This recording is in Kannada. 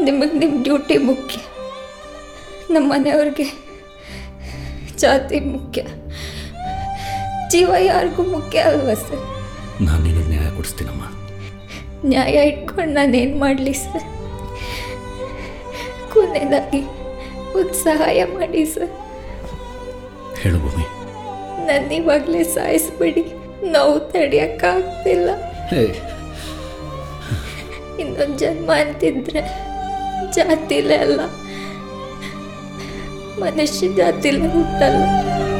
ನಿಮಗೆ ನಿಮ್ಮ ಡ್ಯೂಟಿ ಮುಖ್ಯ ನಮ್ಮ ಮನೆಯವ್ರಿಗೆ ಜಾತಿ ಮುಖ್ಯ ಜೀವ ಯಾರಿಗೂ ಮುಖ್ಯ ಅಲ್ವಾ ಸರ್ ನಾನು ನಿನಗೆ ನ್ಯಾಯ ಕೊಡಿಸ್ತೀನಮ್ಮ ನ್ಯಾಯ ಇಟ್ಕೊಂಡು ನಾನೇನು ಮಾಡಲಿ ಸರ್ ಕೊನೆಯದಾಗಿ ಒಂದು ಸಹಾಯ ಮಾಡಿ ಸರ್ ಹೇಳು ಭೂಮಿ ನನ್ನ ಇವಾಗಲೇ ಸಾಯಿಸ್ಬೇಡಿ ನೋವು ತಡೆಯೋಕ್ಕಾಗ್ತಿಲ್ಲ ಹೇ ಇನ್ನೊಂದು ಜನ್ಮ ಅಂತಿದ್ರೆ ಜಾತಿಲೇ ಅಲ್ಲ ಮನುಷ್ಯ ಜಾತಿಲೇ ಹುಟ್ಟಲ್ಲ